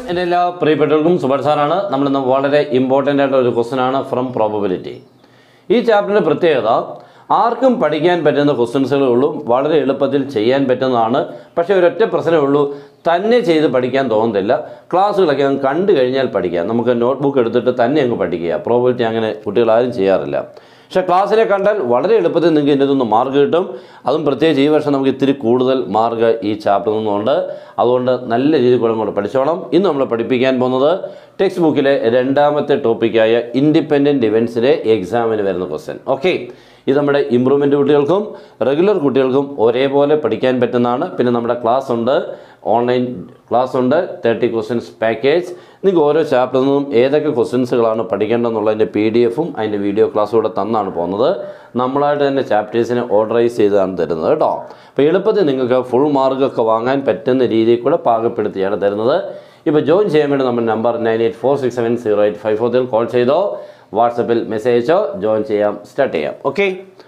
എൻ്റെ എല്ലാ പ്രിയപ്പെട്ടവർക്കും സുബർ സാറാണ് നമ്മളിന്ന് വളരെ ഇമ്പോർട്ടൻ്റ് ആയിട്ടുള്ള ഒരു ക്വസ്റ്റൻ ആണ് ഫ്രം പ്രോബബിലിറ്റി ഈ ചാപ്റ്ററിൻ്റെ പ്രത്യേകത ആർക്കും പഠിക്കാൻ പറ്റുന്ന ക്വസ്റ്റ്യൻസുകളേ ഉള്ളൂ വളരെ എളുപ്പത്തിൽ ചെയ്യാൻ പറ്റുന്നതാണ് പക്ഷേ ഒരൊറ്റ പ്രശ്നമേ ഉള്ളൂ തന്നെ ചെയ്ത് പഠിക്കാൻ തോന്നുന്നില്ല ക്ലാസ്സുകളൊക്കെ അങ്ങ് കണ്ടു കഴിഞ്ഞാൽ പഠിക്കാം നമുക്ക് നോട്ട്ബുക്ക് എടുത്തിട്ട് തന്നെ അങ്ങ് പഠിക്കുക പ്രോബിലിറ്റി അങ്ങനെ കുട്ടികളാരും ചെയ്യാറില്ല പക്ഷേ ക്ലാസ്സിനെ കണ്ടാൽ വളരെ എളുപ്പത്തിൽ നിങ്ങൾക്ക് ഇതിൻ്റെ നിന്ന് മാർക്ക് കിട്ടും അതും പ്രത്യേകിച്ച് ഈ വർഷം നമുക്ക് ഇത്തിരി കൂടുതൽ മാർക്ക് ഈ ചാപ്റ്ററിൽ നിന്നുണ്ട് അതുകൊണ്ട് നല്ല രീതിയിൽ കൂടെ കൂടെ പഠിച്ചോണം ഇന്ന് നമ്മൾ പഠിപ്പിക്കാൻ പോകുന്നത് ടെക്സ്റ്റ് ബുക്കിലെ രണ്ടാമത്തെ ടോപ്പിക്കായ ഇൻഡിപെൻഡൻറ്റ് ഇവൻസിലെ എക്സാമിന് വരുന്ന ക്വസ്റ്റ്യൻ ഓക്കെ ഇത് നമ്മുടെ ഇമ്പ്രൂവ്മെൻ്റ് കുട്ടികൾക്കും റെഗുലർ കുട്ടികൾക്കും ഒരേപോലെ പഠിക്കാൻ പറ്റുന്നതാണ് പിന്നെ നമ്മുടെ ക്ലാസ് ഉണ്ട് ഓൺലൈൻ ക്ലാസ് ഉണ്ട് തേർട്ടി ക്വസ്റ്റ്യൻസ് പാക്കേജ് നിങ്ങൾക്ക് ഓരോ ചാപ്റ്ററിൽ നിന്നും ഏതൊക്കെ ക്വസ്റ്റ്യൻസുകളാണ് പഠിക്കേണ്ടതെന്നുള്ളതിൻ്റെ പി ഡി എഫും അതിൻ്റെ വീഡിയോ ക്ലാസ്സും കൂടെ തന്നാണ് പോകുന്നത് നമ്മളായിട്ട് തന്നെ ചാപ്റ്റേഴ്സിനെ ഓർഡറൈസ് ചെയ്താണ് തരുന്നത് കേട്ടോ അപ്പോൾ എളുപ്പത്തിൽ നിങ്ങൾക്ക് ഫുൾ മാർക്കൊക്കെ വാങ്ങാൻ പറ്റുന്ന രീതിയിൽ കൂടെ പാകപ്പെടുത്തിയാണ് തരുന്നത് ഇപ്പോൾ ജോയിൻ ചെയ്യാൻ വേണ്ടി നമ്മുടെ number nine eight four six seven zero eight five four call ചെയ്തോ വാട്സപ്പിൽ മെസ്സേജ് അയച്ചോ ജോയിൻ ചെയ്യാം സ്റ്റാർട്ട് ചെയ്യാം okay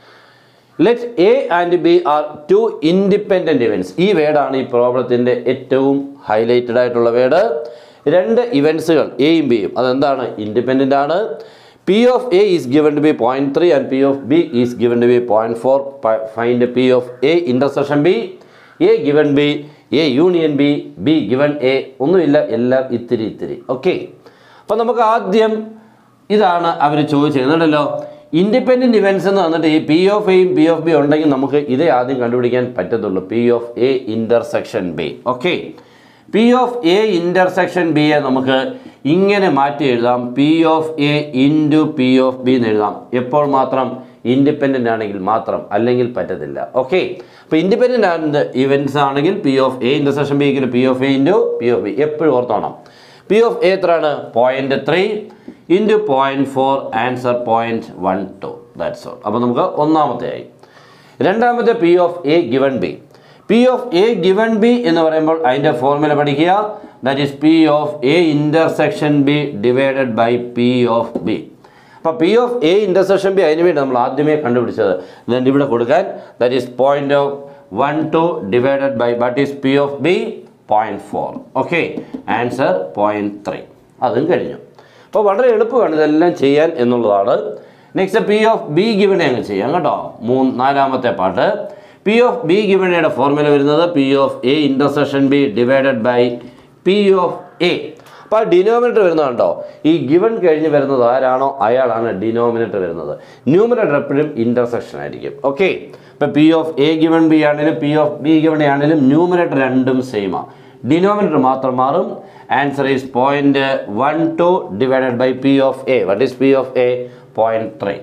let A and B are two independent events ഈ വേർഡാണ് ഈ പ്രോബ്ലത്തിൻ്റെ ഏറ്റവും ഹൈലൈറ്റഡ് ആയിട്ടുള്ള വേർഡ് രണ്ട് ഇവൻറ്റ്സുകൾ എയും ബിയും അതെന്താണ് ഇൻഡിപെൻഡൻ്റ് ആണ് P of A is given to be point three and P of B is given to be point four find P of A intersection B A given B A union B B given A ഒന്നുമില്ല എല്ലാം ഇത്തിരി ഇത്തിരി okay അപ്പോൾ നമുക്ക് ആദ്യം ഇതാണ് അവർ ചോദിച്ചിരുന്നുണ്ടല്ലോ independent events എന്ന് വന്നിട്ട് ഈ പി ഓഫ് എയും പി ഓഫ് ബി ഉണ്ടെങ്കിൽ നമുക്ക് ഇതേ ആദ്യം കണ്ടുപിടിക്കാൻ പറ്റത്തുള്ളൂ P of A intersection B okay P of A intersection ബിയെ നമുക്ക് ഇങ്ങനെ മാറ്റി എഴുതാം P of A into P of B എന്ന് എഴുതാം എപ്പോൾ മാത്രം ഇൻഡിപെൻഡൻ്റ് ആണെങ്കിൽ മാത്രം അല്ലെങ്കിൽ പറ്റത്തില്ല ഓക്കെ അപ്പോൾ ഇൻഡിപെൻഡൻ്റ് ആണ് ഇവൻറ്റ്സ് ആണെങ്കിൽ P of A intersection B P of A into P of B എപ്പോഴും ഓർത്തോണം പി ഓഫ് എ എത്രയാണ് point three into point four answer point one two that's all അപ്പോൾ നമുക്ക് ഒന്നാമത്തെ ആയി രണ്ടാമത്തെ P of A given B P of A given B എന്ന് പറയുമ്പോൾ അതിൻ്റെ ഫോർമുല പഠിക്കുക that is P of A intersection B divided by P of B അപ്പോൾ P of A intersection B അതിന് വേണ്ടി നമ്മൾ ആദ്യമേ കണ്ടുപിടിച്ചത് then ഇവിടെ കൊടുക്കാൻ that is point of one two divided by but is P of B point four okay answer point three അതും കഴിഞ്ഞു അപ്പോൾ വളരെ എളുപ്പമാണ് ഇതെല്ലാം ചെയ്യാൻ എന്നുള്ളതാണ് നെക്സ്റ്റ് പി ഓഫ് ബി ഗിവണെ അങ്ങ് ചെയ്യാം കേട്ടോ മൂന്ന് നാലാമത്തെ പാട്ട് പി ഓഫ് ബി ഗിവണയുടെ ഫോർമുല വരുന്നത് P of A intersection B divided by P of A അപ്പോൾ ഡിനോമിനേറ്റർ വരുന്നത് കണ്ടോ ഈ ഗിവൺ കഴിഞ്ഞ് വരുന്നത് ആരാണോ അയാളാണ് ഡിനോമിനേറ്റർ വരുന്നത് ന്യൂമിനേറ്റർ എപ്പോഴും ഇൻ്റർസെക്ഷൻ ആയിരിക്കും ഓക്കെ ഇപ്പോൾ P of A given B ആണെങ്കിലും പി ഓഫ് ബി ഗിവൺ ആണെങ്കിലും ന്യൂമിനേറ്റർ രണ്ടും സെയിമാണ് ഡിനോമിനേറ്റർ മാത്രം മാറും answer is point one two divided by P of A what is P of A point three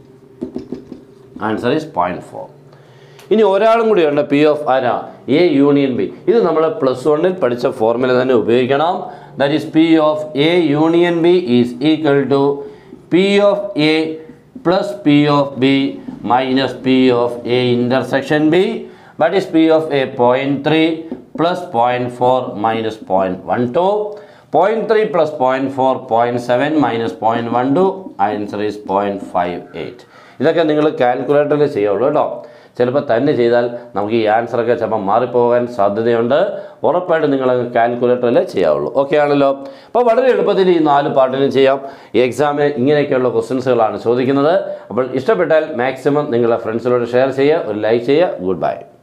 answer is point four ഇനി ഒരാളും കൂടി ഉണ്ട് പി ഓഫ് ആരാ എ യൂണിയൻ ബി ഇത് നമ്മൾ പ്ലസ് വണ്ണിൽ പഠിച്ച ഫോർമുല തന്നെ ഉപയോഗിക്കണം that is P of A union B is equal to P of A plus P of B minus P of A intersection B but is P of A point three plus point four minus point one two point three plus point four point seven minus point one two answer is point five eight ഇതൊക്കെ നിങ്ങൾ കാൽക്കുലേറ്ററിൽ ചെയ്യുള്ളൂ കേട്ടോ ചിലപ്പോൾ തന്നെ ചെയ്താൽ നമുക്ക് ഈ ആൻസറൊക്കെ ചിലപ്പോൾ മാറിപ്പോകാൻ സാധ്യതയുണ്ട് ഉറപ്പായിട്ട് നിങ്ങൾ കാൽക്കുലേറ്ററിൽ ചെയ്യാവുള്ളൂ ഓക്കെ ആണല്ലോ അപ്പോൾ വളരെ എളുപ്പത്തിൽ ഈ നാല് പാട്ടിനും ചെയ്യാം ഈ എക്സാമിന് ഇങ്ങനെയൊക്കെയുള്ള ക്വസ്റ്റ്യൻസുകളാണ് ചോദിക്കുന്നത് അപ്പോൾ ഇഷ്ടപ്പെട്ടാൽ മാക്സിമം നിങ്ങളുടെ ഫ്രണ്ട്സിനോട് ഷെയർ ചെയ്യുക ഒരു ലൈക്ക് ചെയ്യുക ഗുഡ് ബൈ